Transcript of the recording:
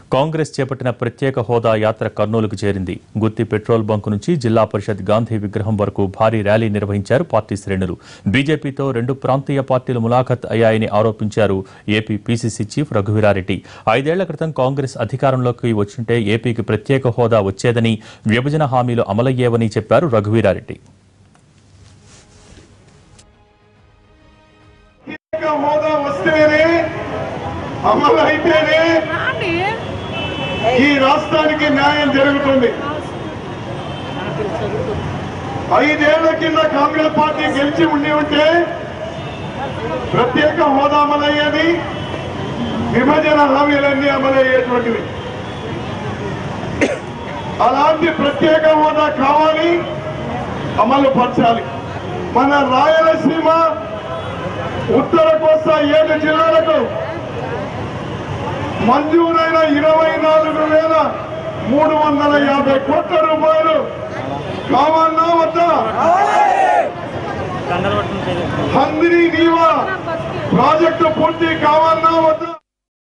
కాంగ్రెస్ చేపట్టిన ప్రత్యేక హోదా యాత్ర కర్నూలుకు చేరింది గుత్తి పెట్రోల్ బంక్ నుంచి జిల్లా పరిషత్ గాంధీ విగ్రహం వరకు భారీ ర్యాలీ నిర్వహించారు పార్టీ శ్రేణులు బీజేపీతో రెండు ప్రాంతీయ పార్టీలు ములాఖత్ అయ్యాయని ఆరోపించారు ఏపీ పీసీసీ చీఫ్ రఘువీరారెడ్డి ఐదేళ్ల క్రితం కాంగ్రెస్ అధికారంలోకి వచ్చుంటే ఏపీకి ప్రత్యేక హోదా వచ్చేదని విభజన హామీలు అమలయ్యేవని చెప్పారు రఘువీరారెడ్డి ప్రత్యేక హోదా వస్తేనే అమలు అయితేనే ఈ రాష్ట్రానికి న్యాయం జరుగుతుంది ఐదేళ్ల కింద కాంగ్రెస్ పార్టీ గెలిచి ఉండి ఉంటే ప్రత్యేక హోదా అమలయ్యేది విభజన హామీలన్నీ అమలయ్యేటువంటివి అలాంటి ప్రత్యేక హోదా కావాలి అమలు పరచాలి మన రాయలసీమ ఉత్తర కోస్తా ఏడు జిల్లాలకు మంజూరైన ఇరవై నాలుగు వేల మూడు వందల యాభై కోట్ల రూపాయలు కావాలన్నా వద్దా హందిని నీవా ప్రాజెక్టు పూర్తి కావాలన్నా వద్దా